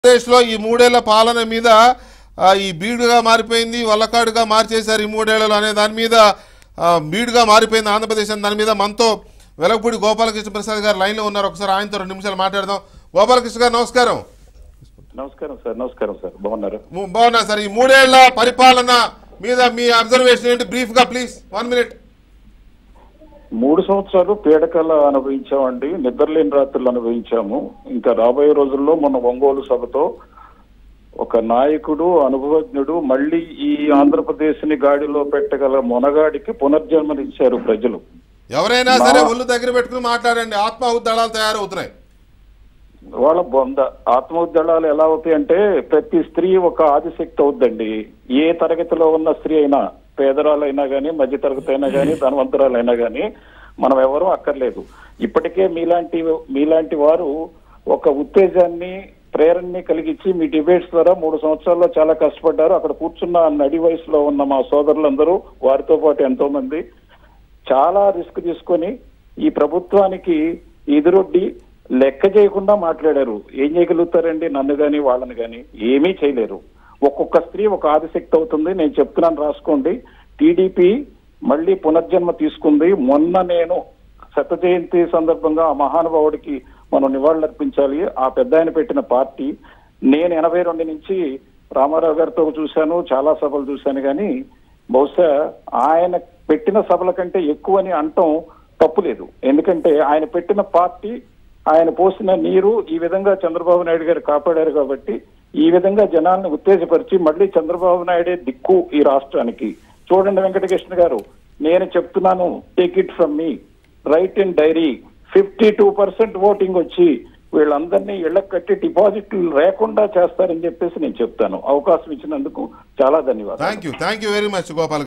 ఆంధ్రప్రదేశ్లో ఈ మూడేళ్ల పాలన మీద ఆ, ఈ బీడుగా మారిపోయింది వల్లకాడుగా మార్చేశారు ఈ మూడేళ్లలో అనే దాని మీద ఆ, బీడుగా మారిపోయింది ఆంధ్రప్రదేశ్ అని దాని మీద మనతో వెలగపూడి గోపాలకృష్ణ ప్రసాద్ గారు లైన్లో ఉన్నారు ఒకసారి ఆయనతో రెండు నిమిషాలు మాట్లాడదాం గోపాలకృష్ణ గారు నమస్కారం నమస్కారం సార్ నమస్కారం సార్ బాగున్నారు ము- బాగున్నా సార్ ఈ మూడేళ్ల పరిపాలన మీద మీ అబ్జర్వేషన్ ఏంటి బ్రీఫ్గా ప్లీజ్ వన్ మినిట్ మూడు సంవత్సరాలు పీడకల అనుభవించామండి నిద్రలేని రాత్రులు అనుభవించాము ఇంకా రాబోయే రోజుల్లో మన ఒంగోలు సభతో ఒక నాయకుడు అనుభవజ్ఞుడు మళ్ళీ ఈ ఆంధ్రప్రదేశ్ ని గాడిలో పెట్టగల మొనగాడికి పునర్జన్మనిచ్చారు ప్రజలు ఎవరైనా సరే ఒళ్ళు దగ్గర పెట్టుకుని మాట్లాడండి ఆత్మాహుతి దళాలు తయారవుతున్నాయి వాళ్ళ బొంద ఆత్మోద్యళాలు ఎలా అవుతాయంటే ప్రతి స్త్రీ ఒక ఆదిశక్తి అవుద్దండి ఏ తరగతిలో ఉన్న స్త్రీ అయినా పేదరాలైనా కానీ మధ్యతరగతి అయినా కానీ ధనవంతురాలైనా కానీ మనం ఎవరూ అక్కర్లేదు ఇప్పటికే మీలాంటి మీలాంటి వారు ఒక ఉత్తేజాన్ని ప్రేరణని కలిగించి మీ డిబేట్స్ ద్వారా మూడు సంవత్సరాల్లో చాలా కష్టపడ్డారు అక్కడ కూర్చున్న నడి వయసులో ఉన్న మా సోదరులందరూ వారితో పాటు ఎంతో మంది చాలా రిస్క్ తీసుకొని ఈ ప్రభుత్వానికి ఎదురొడ్డి లెక్క చేయకుండా మాట్లాడారు ఏం చేయగలుగుతారండి నన్ను గాని వాళ్ళని గాని ఏమీ చేయలేరు ఒక్కొక్క స్త్రీ ఒక ఆదిశక్తి అవుతుంది నేను చెప్తున్నాను రాసుకోండి టీడీపీ మళ్ళీ పునర్జన్మ తీసుకుంది మొన్న నేను శత జయంతి సందర్భంగా ఆ మహానుభావుడికి మనం నివాళులర్పించాలి ఆ పెద్ద ఆయన పెట్టిన పార్టీ నేను ఎనభై రెండు నుంచి రామారావు గారితో చూశాను చాలా సభలు చూశాను కానీ బహుశా ఆయన పెట్టిన సభల కంటే ఎక్కువని అంటం తప్పులేదు ఎందుకంటే ఆయన పెట్టిన పార్టీ ఆయన పోసిన నీరు ఈ విధంగా చంద్రబాబు నాయుడు గారు కాపాడారు కాబట్టి ఈ విధంగా జనాల్ని ఉత్తేజపరిచి మళ్ళీ చంద్రబాబు నాయుడే దిక్కు ఈ రాష్ట్రానికి చూడండి వెంకటకృష్ణ గారు నేను చెప్తున్నాను take it from me right in diary fifty two percent voting వచ్చి వీళ్ళందరినీ ఇళ్లకు కట్టి డిపాజిట్లు లేకుండా చేస్తారని చెప్పేసి నేను చెప్తాను అవకాశం ఇచ్చినందుకు చాలా ధన్యవాదాలు thank you thank you very much Gopal